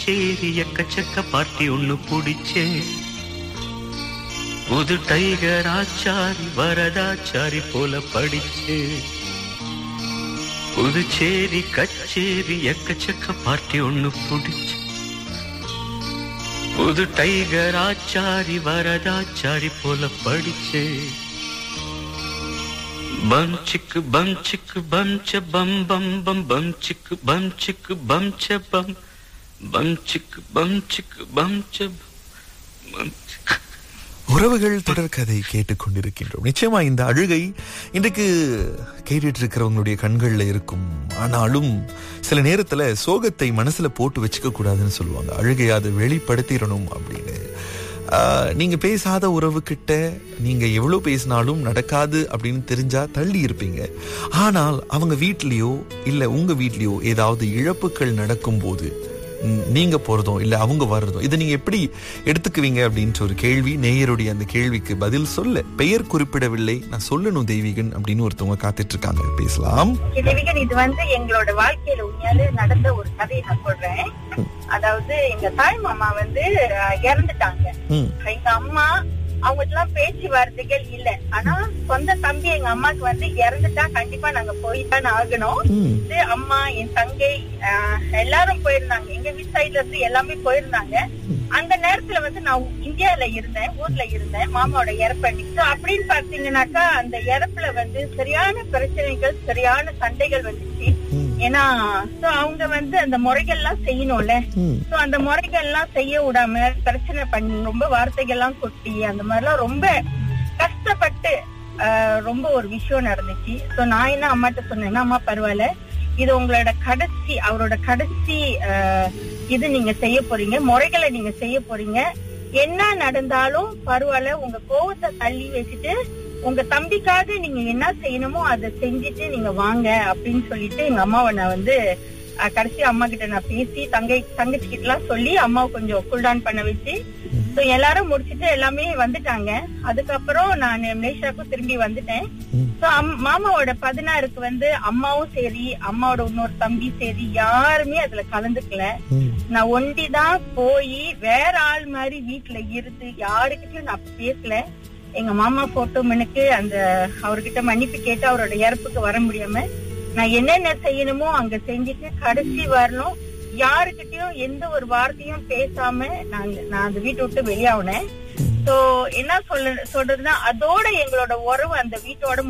சேரி எக்கச்சக்க பார்ட்டி ஒண்ணு புடிச்சே புது டைகர் ஆச்சாரி வரதாச்சாரி போல படிச்சே புதுச்சேரி கச்சேரி எக்கச்சக்க பார்ட்டி ஒண்ணு புடிச்சு புது டைகர் ஆச்சாரி வரதாச்சாரி போல படிச்சே பம் சிக்கு பம் சிக்கு பம் ச பம் பம் பம் பம் சிக்கு பம் சிக்கு பம் ச பம் பம் சிக்கு பம் சிக்கு பம் ச பம் சிக்கு உறவுகள் தொடர்கதை கேட்டுக்கொண்டிருக்கின்றோம் நிச்சயமா இந்த அழுகை இன்றைக்கு கேட்டுட்டு இருக்கிறவங்களுடைய கண்கள்ல இருக்கும் ஆனாலும் சில நேரத்துல சோகத்தை மனசுல போட்டு வச்சுக்க கூடாதுன்னு சொல்லுவாங்க அழுகையை அதை வெளிப்படுத்திடணும் அப்படின்னு ஆஹ், நீங்க பேசாத உறவுகிட்ட நீங்க எவ்வளவு பேசினாலும் நடக்காது அப்படின்னு தெரிஞ்சா தள்ளி இருப்பீங்க ஆனால் அவங்க வீட்லயோ இல்ல உங்க வீட்லயோ ஏதாவது இழப்புகள் நடக்கும் போது ம், நீங்க போறதும் இல்ல அவங்க வர்றதும் இதை நீங்க எப்படி எடுத்துக்குவீங்க அப்படின்ற ஒரு கேள்வி நேயருடைய அந்த கேள்விக்கு பதில் சொல்ல பெயர் குறிப்பிடவில்லை நான் சொல்லணும் தெய்வீகன் அப்படின்னு ஒருத்தவங்க காத்துட்டு இருக்காங்க பேசலாம் தேவிகன் இது வந்து எங்களோட வாழ்க்கையில உண்மையாலே நடந்த ஒரு கதையை நான் சொல்றேன் அதாவது எங்க தாய் மாமா வந்து அஹ், இறந்துட்டாங்க ம், எங்க அம்மா அவங்களுக்கு எல்லாம் பேச்சு வார்த்தைகள் இல்ல ஆனா சொந்த தம்பி எங்க அம்மாக்கு வந்து இறந்துட்டா கண்டிப்பா நாங்க போய்தான் ஆகணும் ம், வந்து அம்மா என் தங்கை ஆஹ், எல்லாரும் போயிருந்தாங்க எங்க வீட்டு சைடுல இருந்து எல்லாமே போயிருந்தாங்க அந்த நேரத்துல வந்து நான் இந்தியால இருந்தேன் ஊர்ல இருந்தேன் மாமாவோட இறப்பன்னைக்கு So அப்படின்னு பாத்தீங்கன்னாக்கா அந்த இறப்புல வந்து சரியான பிரச்சனைகள் சரியான சண்டைகள் வந்துச்சு ம், ஏன்னா so அவங்க வந்து அந்த முறைகள்லாம் செய்யணும்ல ம், சோ அந்த முறைகள் எல்லாம் செய்ய விடாம பிரச்சனை பண்ணி ரொம்ப வார்த்தைகள் எல்லாம் கொட்டி அந்த மாதிரிலாம் ரொம்ப கஷ்டப்பட்டு ஆஹ், ரொம்ப ஒரு விஷயம் நடந்துச்சு சோ நான் என்ன அம்மாட்ட சொன்னேன்னா அம்மா பரவாயில்ல இது உங்களோட கடைசி அவரோட கடைசி ஆஹ், இது நீங்க செய்ய போறீங்க முறைகளை நீங்க செய்ய போறீங்க என்ன நடந்தாலும் பரவாயில்ல உங்க கோவத்தை தள்ளி வச்சுட்டு உங்க தம்பிக்காக நீங்க என்ன செய்யணுமோ அதை செஞ்சுட்டு நீங்க வாங்க அப்படின்னு சொல்லிட்டு எங்க அம்மாவை நான் வந்து அஹ், கடைசி அம்மா கிட்ட நான் பேசி தங்கை தங்கச்சி கிட்ட எல்லாம் சொல்லி அம்மாவை கொஞ்சம் கூல் டவுன் பண்ண வச்சு சோ எல்லாரும் முடிச்சிட்டு எல்லாமே வந்துட்டாங்க அதுக்கப்புறம் நான் மலேசியாவுக்கும் திரும்பி வந்துட்டேன் ம். சோ மாமாவோட பதினாறுக்கு வந்து அம்மாவும் சரி அம்மாவோட இன்னொரு தம்பி சரி யாருமே அதுல கலந்துக்கல ம், நான் ஒண்டிதான் போய் வேற ஆள் மாதிரி வீட்டுல இருந்து யாருக்கிட்டயும் நான் பேசல எங்க மாமா போட்டோ மனுக்கு அந்த அவர்கிட்ட மன்னிப்பு கேட்டு அவரோட இறப்புக்கு வர முடியாம நான் என்னென்ன செய்யணுமோ அங்க செஞ்சுட்டு கடைசி வரணும் யாருக்கிட்டயும் எந்த ஒரு வார்த்தையும் பேசாம நான் நான் அந்த வீட்டை விட்டு வெளியாகினேன் சோ என்ன சொல்ல சொல்றதுன்னா அதோட எங்களோட உறவு அந்த வீட்டோட